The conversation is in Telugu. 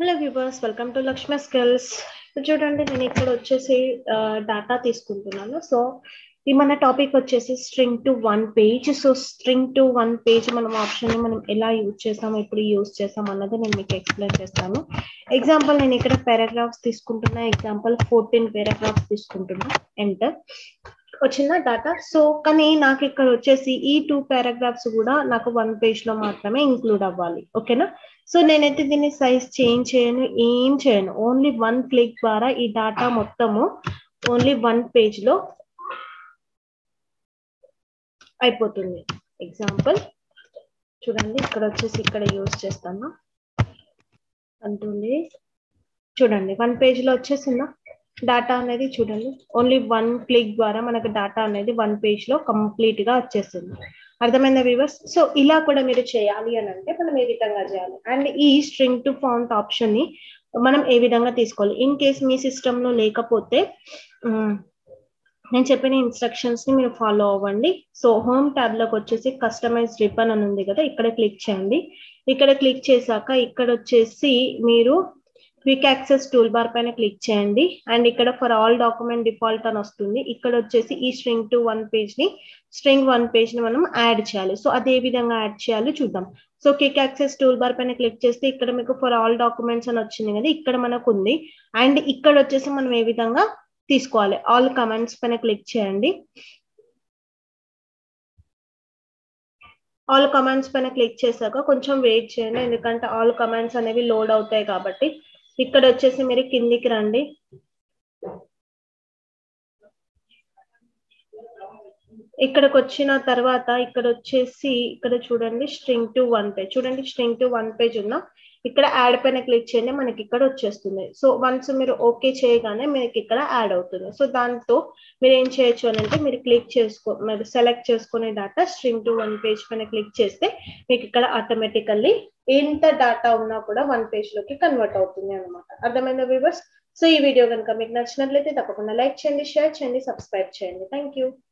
hello viewers welcome to Lakshma skills చూడండి నేను ఇక్కడ వచ్చేసి డాటా తీసుకుంటున్నాను సో ఈ మన టాపిక్ వచ్చేసి string to one page so string to one page మనం ఆప్షన్ ని మనం ఎలా యూజ్ చేస్తాం ఎప్పుడు యూజ్ చేస్తాం అన్నది నేను మీకు ఎక్స్ప్లెయిన్ చేస్తాను ఎగ్జాంపుల్ నేను ఇక్కడ పారాగ్రాఫ్స్ తీసుకుంటున్నా ఎగ్జాంపుల్ ఫోర్టీన్ పారాగ్రాఫ్స్ తీసుకుంటున్నా ఎంటర్ వచ్చిన డాటా సో కానీ నాకు ఇక్కడ వచ్చేసి ఈ టూ పారాగ్రాఫ్స్ కూడా నాకు వన్ పేజ్ లో మాత్రమే ఇంక్లూడ్ అవ్వాలి ఓకేనా సో నేనైతే దీన్ని సైజ్ చేంజ్ చేయను ఏం చేయను ఓన్లీ వన్ క్లిక్ ద్వారా ఈ డాటా మొత్తము ఓన్లీ వన్ పేజ్ లో అయిపోతుంది ఎగ్జాంపుల్ చూడండి ఇక్కడ వచ్చేసి ఇక్కడ యూజ్ చేస్తాను అంటుంది చూడండి వన్ పేజ్ లో వచ్చేసిందా డాటా అనేది చూడండి ఓన్లీ వన్ క్లిక్ ద్వారా మనకు డాటా అనేది వన్ పేజ్ లో కంప్లీట్ గా వచ్చేసింది అర్థమైందా వ్యూవర్స్ సో ఇలా కూడా మీరు చేయాలి అని అంటే మనం ఏ విధంగా చేయాలి అండ్ ఈ స్ట్రింగ్ టు ఫౌంట్ ఆప్షన్ ని మనం ఏ విధంగా తీసుకోవాలి ఇన్ కేస్ మీ సిస్టమ్ లో లేకపోతే నేను చెప్పిన ఇన్స్ట్రక్షన్స్ ని మీరు ఫాలో అవ్వండి సో హోమ్ ట్యాబ్ లోకి వచ్చేసి కస్టమైజ్ రిబన్ అని ఉంది కదా ఇక్కడ క్లిక్ చేయండి ఇక్కడ క్లిక్ చేశాక ఇక్కడ వచ్చేసి మీరు క్విక్ యాక్సెస్ టూల్ బార్ పైన క్లిక్ చేయండి అండ్ ఇక్కడ ఫర్ ఆల్ డాక్యుమెంట్ డిఫాల్ట్ అని వస్తుంది ఇక్కడ వచ్చేసి ఈ స్ట్రింగ్ టు వన్ పేజ్ ని స్ట్రింగ్ వన్ పేజ్ ని మనం యాడ్ చేయాలి సో అదే విధంగా యాడ్ చేయాలి చూద్దాం so quick access toolbar పైన క్లిక్ చేస్తే ఇక్కడ మీకు ఫర్ ఆల్ డాక్యుమెంట్స్ అని వచ్చింది కదా ఇక్కడ మనకు ఉంది అండ్ ఇక్కడ వచ్చేసి మనం ఏ విధంగా తీసుకోవాలి ఆల్ కమెంట్స్ పైన క్లిక్ చేయండి ఆల్ కమెంట్స్ పైన క్లిక్ చేశాక కొంచెం వెయిట్ చేయండి ఎందుకంటే ఆల్ కమెంట్స్ అనేవి లోడ్ అవుతాయి కాబట్టి ఇక్కడ వచ్చేసి మీరు కిందికి రండి ఇక్కడికి వచ్చిన తర్వాత ఇక్కడ వచ్చేసి ఇక్కడ చూడండి స్ట్రింగ్ టు వన్ పేజ్ చూడండి స్ట్రింగ్ టు వన్ పేజ్ ఉన్నా ఇక్కడ యాడ్ పైన క్లిక్ చేయండి మనకి ఇక్కడ వచ్చేస్తుంది సో వన్స్ మీరు ఓకే చేయగానే మీకు ఇక్కడ యాడ్ అవుతుంది సో దాంతో మీరు ఏం చేయొచ్చు అని అంటే మీరు క్లిక్ చేసుకో మీరు సెలెక్ట్ చేసుకునే data string to one page పైన క్లిక్ చేస్తే మీకు ఇక్కడ ఆటోమేటికల్లీ ఎంత డేటా ఉన్నా కూడా వన్ పేజ్ లోకి కన్వర్ట్ అవుతుంది అనమాట అర్థమైందా వ్యూవర్స్ సో ఈ వీడియో కనుక మీకు నచ్చినట్లయితే తప్పకుండా లైక్ చేయండి షేర్ చేయండి సబ్స్క్రైబ్ చేయండి థ్యాంక్ యూ